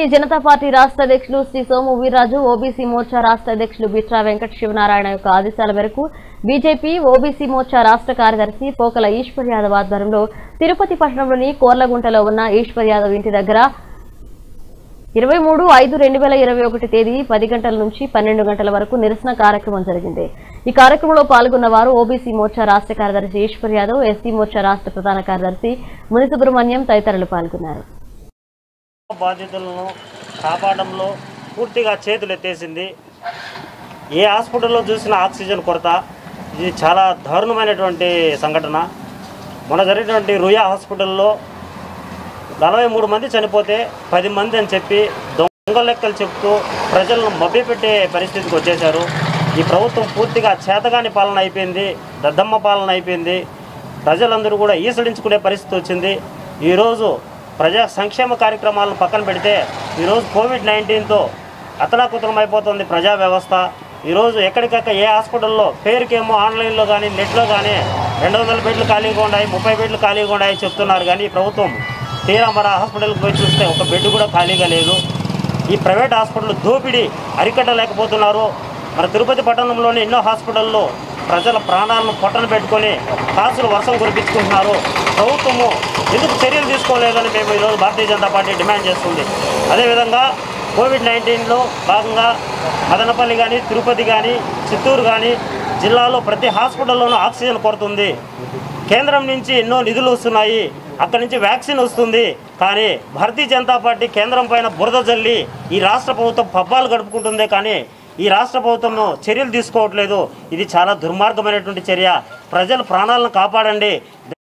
భారతీయ Janata party రాష్ట్ర అధ్యక్షులు Shri Somu Veerraju OBC Morcha రాష్ట్ర అధ్యక్షులు బిట్రా వెంకట శివనారాయణ యొక్క ఆదేశాల మేరకు బీజేపీ ఓబీసీ మోర్చా రాష్ట్ర కార్యదర్శి పోకల ఈశ్వర్ యాదవ్ ఆధ్వర్యంలో తిరుపతి పట్టణంలోని కోర్లగుంటలో ఉన్న ఈశ్వర్ యాదవ్ ఇంటి దగ్గర ఇరవై మూడు ఐదు రెండు వేల ఇరవై ఒకటి తేదీ పది గంటల నుంచి పన్నెండు గంటల వరకు నిరసన కార్యక్రమం జరిగింది ఈ కార్యక్రమంలో పాల్గొన్న వారు ఓబీసీ మోర్చా రాష్ట్ర కార్యదర్శి ఈశ్వర్ యాదవ్ ఎస్సీ మోర్చా రాష్ట్ర ప్రధాన కార్యదర్శి ముని సుబ్రహ్మణ్యం తదితరులు పాల్గొన్నారు బాధితులను కాపాడంలో పూర్తిగా చేతులు ఎత్తేసింది ఏ హాస్పిటల్లో చూసిన ఆక్సిజన్ కొరత ఇది చాలా దారుణమైనటువంటి సంఘటన మొన్న జరిగినటువంటి రుయా హాస్పిటల్లో నలభై మూడు మంది చనిపోతే పది మంది అని చెప్పి దొంగ లెక్కలు చెప్తూ ప్రజలను మభ్యపెట్టే పరిస్థితికి వచ్చేశారు ఈ ప్రభుత్వం పూర్తిగా చేతగాని పాలన అయిపోయింది దద్దమ్మ పాలన అయిపోయింది ప్రజలందరూ కూడా ఈసడించుకునే పరిస్థితి వచ్చింది ఈరోజు ప్రజా సంక్షేమ కార్యక్రమాలను పక్కన పెడితే ఈరోజు కోవిడ్ నైన్టీన్తో అతలాకుతలం అయిపోతుంది ప్రజా వ్యవస్థ ఈరోజు ఎక్కడికక్కడ ఏ హాస్పిటల్లో పేరుకేమో ఆన్లైన్లో కానీ నెట్లో కానీ రెండు వందల బెడ్లు ఖాళీగా ఉన్నాయి ముప్పై బెడ్లు ఖాళీగా ఉన్నాయి చెప్తున్నారు కానీ ఈ ప్రభుత్వం తీరా మన హాస్పిటల్కి పోయి చూస్తే ఒక బెడ్ కూడా ఖాళీగా లేదు ఈ ప్రైవేట్ హాస్పిటల్ దోపిడీ అరికట్టలేకపోతున్నారు మన తిరుపతి పట్టణంలోని ఎన్నో హాస్పిటల్లో ప్రజల ప్రాణాలను పొట్టన పెట్టుకొని కాసులు వర్షం కురిపించుకుంటున్నారు ప్రభుత్వము ఎందుకు చర్యలు తీసుకోలేదని మేము ఈరోజు భారతీయ జనతా పార్టీ డిమాండ్ చేస్తుంది అదేవిధంగా కోవిడ్ నైన్టీన్లో భాగంగా మదనపల్లి కానీ తిరుపతి కానీ చిత్తూరు కానీ జిల్లాలో ప్రతి హాస్పిటల్లోనూ ఆక్సిజన్ కొరత ఉంది కేంద్రం నుంచి ఎన్నో నిధులు వస్తున్నాయి అక్కడి నుంచి వ్యాక్సిన్ వస్తుంది కానీ భారతీయ జనతా పార్టీ కేంద్రం పైన బురద జల్లి ఈ రాష్ట్ర ప్రభుత్వం పబ్బాలు గడుపుకుంటుందే కానీ ఈ రాష్ట్ర ప్రభుత్వం చర్యలు తీసుకోవట్లేదు ఇది చాలా దుర్మార్గమైనటువంటి చర్య ప్రజల ప్రాణాలను కాపాడండి